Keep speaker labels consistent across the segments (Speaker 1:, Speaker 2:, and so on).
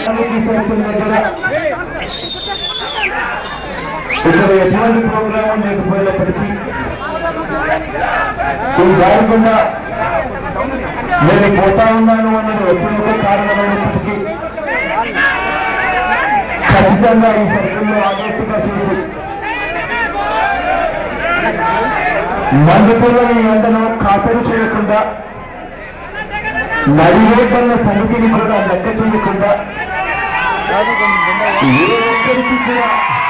Speaker 1: committee circle దగ్గర ఇక్కడ ఎటువంటి ప్రోగ్రాం లేకపోయినప్పటికీ ఈ దానికుండా నేను పోతా ఉన్నాను అన్నది వచ్చిన కారణమైనప్పటికీ ఖచ్చితంగా ఈ సర్కిల్లో ఆగేట్టుగా చేసి మందుతులని ఎండను ఖాతరు చేయకుండా నడివేటన్న సమితిని కూడా లెక్క చేయకుండా ఏ ఒక్కరికి కూడా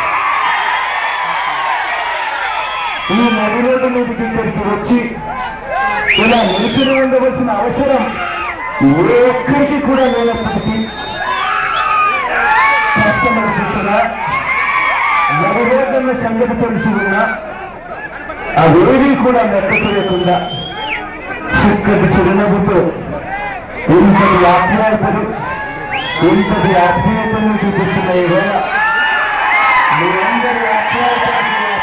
Speaker 1: ఈ నది రోడ్డు మీదకి ఇక్కడికి వచ్చి ఇలా నిలిచిన ఉండవలసిన అవసరం ఏ ఒక్కరికి కూడా లేనప్పటికీ కష్టం అనిపించినా నది రోడ్డున్న సంగతి తెలిసి ఉన్నా అవేవి కూడా లెక్క చేయకుండా చిక్కటి చిరునవ్వుతో ఇంతటి ఆప్యాయతలు ఇంతటి ఆత్మీయతను చూపిస్తున్న ఈ వేళ మీరందరి ఆప్యాయతలకు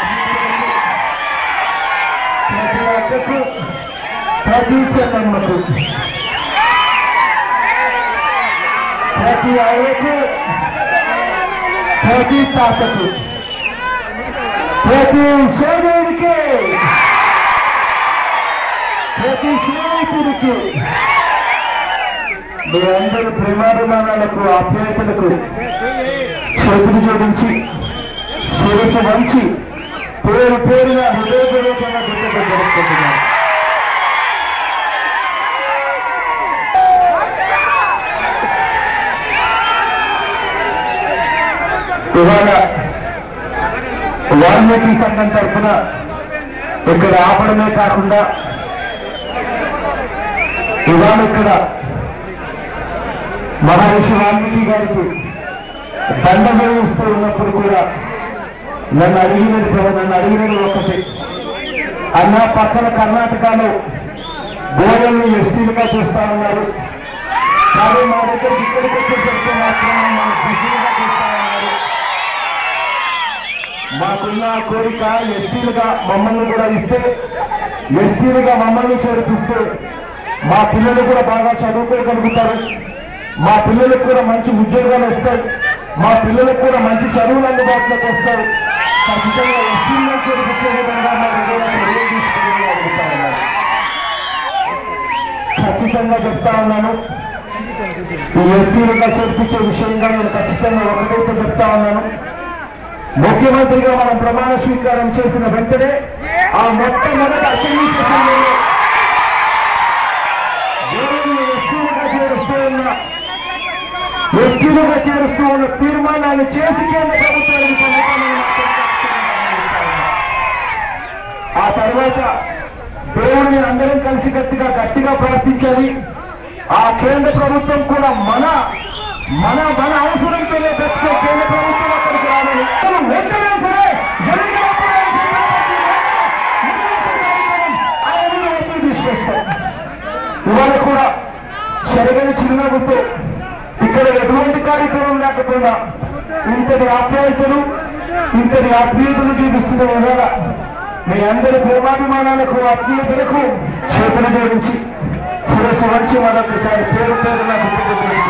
Speaker 1: ప్రతి ఒక్కకు ప్రతి చెల్లమ్మకు ప్రతి అయ్యకు ప్రతి తాతకు ప్రతి సోదరుడికి ప్రతి స్నేహితుడికి మీరందరూ ప్రేమాభిమానాలకు ఆప్యాయతలకు చేతులు జోడించి శిరసు వంచి పేరు పేరున హృదయపూర్వకంగా కృతజ్ఞతలు జరుపుకుంటున్నాను ఇవాళ వాల్మీకి సంఘం తరఫున ఇక్కడ ఆపడమే కాకుండా ఇవాళ ఇక్కడ మహర్షి వాల్మీకి గారికి దండ వేయిస్తూ ఉన్నప్పుడు కూడా నన్ను అడిగినది నన్ను అడిగినది ఒకటి అన్న పక్కన కర్ణాటకలో గోడల్ని ఎస్టీలుగా చూస్తా ఉన్నారు కానీ మా దగ్గర ఇక్కడికి వచ్చి చెప్తే మాత్రం మన కృషిగా చూస్తా ఉన్నారు మాకున్న కోరిక ఎస్టీలుగా మమ్మల్ని కూడా ఇస్తే ఎస్టీలుగా మమ్మల్ని చేర్పిస్తే మా పిల్లలు కూడా బాగా చదువుకోగలుగుతారు మా పిల్లలకు కూడా మంచి ఉద్యోగాలు వస్తాయి మా పిల్లలకు కూడా మంచి చదువులు అందుబాటులోకి వస్తాయి ఖచ్చితంగా ఎస్టీలను చేర్పించే విధంగా మా విజయవాడ చర్యలు తీసుకుని అడుగుతా ఉన్నాను ఖచ్చితంగా చెప్తా ఉన్నాను ఈ ఎస్టీలుగా చేర్పించే విషయంగా నేను ఖచ్చితంగా ఒకటైతే చెప్తా ఉన్నాను ముఖ్యమంత్రిగా మనం ప్రమాణ స్వీకారం చేసిన వెంటనే ఆ మొట్టమొదటి అసెంబ్లీ సెషన్లో ఎవరిని ఎస్టీలుగా చేరుస్తూ ఉన్న ఎస్టీలుగా చేరుస్తూ ఉన్న తీర్మానాన్ని చేసి కేంద్ర ప్రభుత్వానికి పంపుతామని నాకు ఆ తర్వాత దేవుడిని అందరం కలిసి గట్టిగా గట్టిగా ప్రార్థించాలి ఆ కేంద్ర ప్రభుత్వం కూడా మన మన మన అవసరంతోనే బతికే కేంద్ర ప్రభుత్వం అక్కడికి రావాలి మనం వెంటనే సరే జరిగినప్పుడు ఆయన ఒత్తిడి తీసుకొస్తాం ఇవాళ కూడా సరిగైన చిరునవ్వుతో ఇక్కడ ఎటువంటి కార్యక్రమం లేకపోయినా ఇంతటి ఆప్యాయతలు ఇంతటి ఆత్మీయతలు చూపిస్తున్న ఇవాళ మీ అందరి ప్రేమాభిమానాలకు ఆత్మీయతలకు చేతులు జోడించి శిరస్సు వంచి మరొకసారి పేరు పేరు నాకు